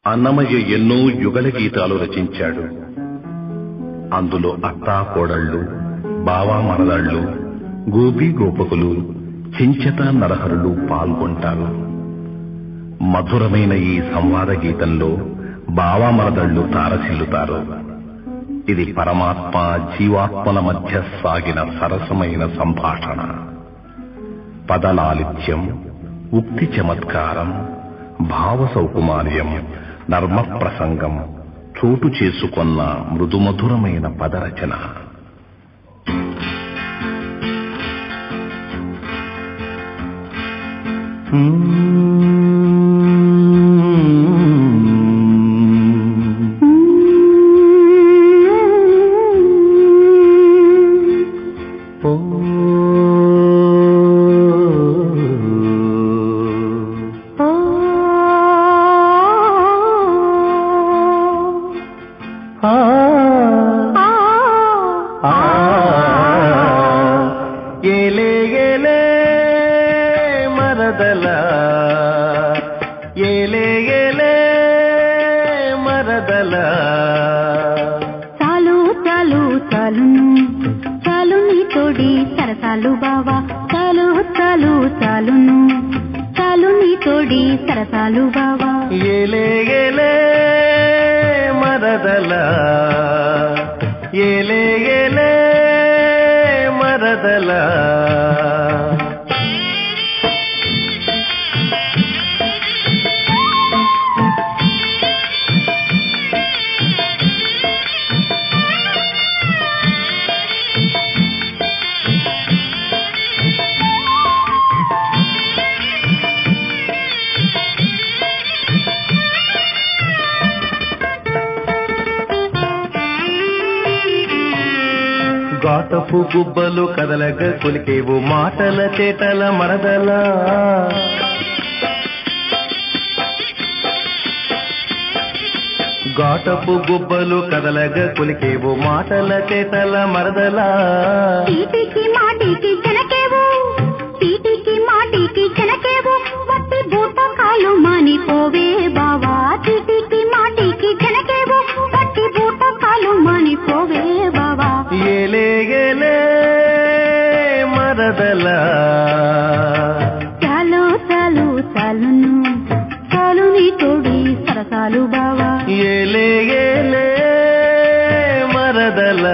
అన్నమయ్య ఎన్నో యుగల గీతాలు రచించాడు అందులో అత్తా కోడళ్ళు బావా మరదళ్ళు గోపి గోపకులు చించత నరహరులు పాల్గొంటారు మధురమైన ఈ సంవాద గీతంలో బావా మరదళ్ళు తారసిల్లుతారు ఇది పరమాత్మ జీవాత్మల మధ్య సాగిన సరసమైన సంభాషణ పదలాలిత్యం ఉక్తి చమత్కారం భావ సౌకుమార్యం నర్మ ప్రసంగం చోటు చేసుకొన్న మృదుమధురమైన పదరచన ఏలే ఏలే మరదల ఏలే ఏలే మరదల చాలు చాలు చాలును చాలు నీ తోడి సరసాలు బావా చాలు చాలు చాలును చాలు నీ తోడి సరసాలు బావా ఏలే ఏలే మరదల ఏలే ఏలే మరదల గాటపు గుబ్బలు కదలగ కొలికేవు మాటల చేటల మరదల గాటపు గుబ్బలు కదలగ కొలికేవు మాటల చేటల మరదల చీటికి మాటికి చెనకేవు చీటికి మాటికి చెనకేవు వట్టి బూటకాలు మానిపోవే బావా చీటికి మాటికి చెనకేవు వట్టి బూటకాలు మానిపోవే బావా ఏలే ఏలే మరదల చాలు చాలు చాలును చాలు నీ తోడి సరసాలు బావా ఏలే ఏలే మరదల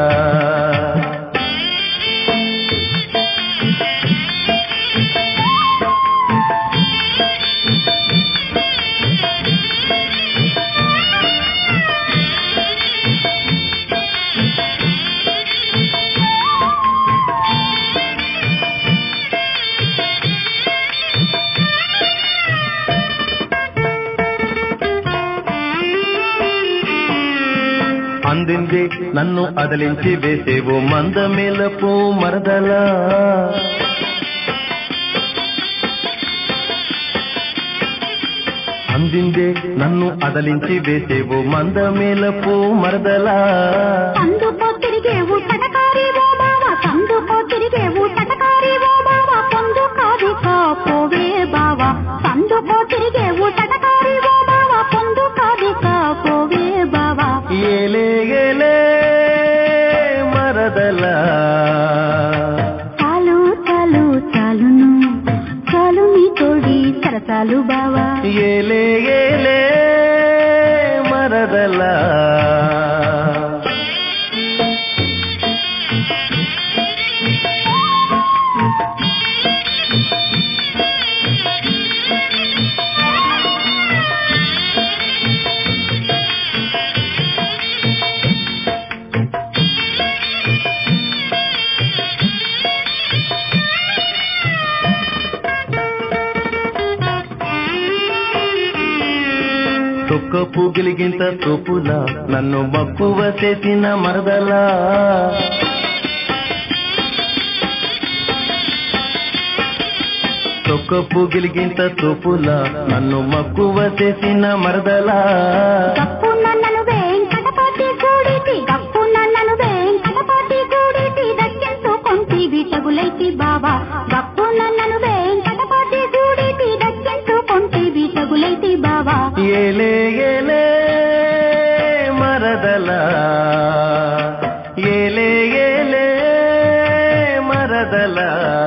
అందింది నన్ను అదలించి వేసేవు మందమేలపు మరదల అందిందే నన్ను అదలించి వేసేవు మందమేలపు మరదల సందుకో తిరిగేవు తటకారి ఓ బావా సందుకో తిరిగేవు తటకారి ఓ బావా పొందు కాదు పోవే బావా సందుకో తిరిగేవు తటకారి ఓ బావా పొందు కాదు పోవే బావా ఏలే ఏలే మరదల చాలు చాలు చాలును చాలు నీ తోడి సరసాలు బావా ఏలే ఏలే మరదల తొక్క పూగిలిగింత తోపుల నన్ను మక్కువ చేసిన మరదలా తొక్క పూగిలిగింత తోపుల నన్ను మక్కువ చేసిన మరదలా గప్పు నన్నను వెంకటపతి గూడిటి గప్పు నన్నను వెంకటపతి గూడిటి దక్కించుకొంటివి తగులైతి బావా గప్పు నన్నను వెంకటపతి గూడిటి దక్కించుకొంటివి తగులైతి బావా ఏలే ఏలే మరదల ఏలే ఏలే మరదల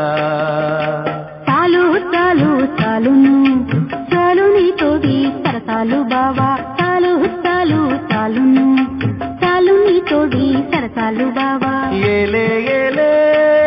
చాలు చాలు చాలును చాలు నీతోటి సరసాలు బావా చాలు చాలు చాలును చాలు నీతోటి సరసాలు బావా ఏలే ఏలే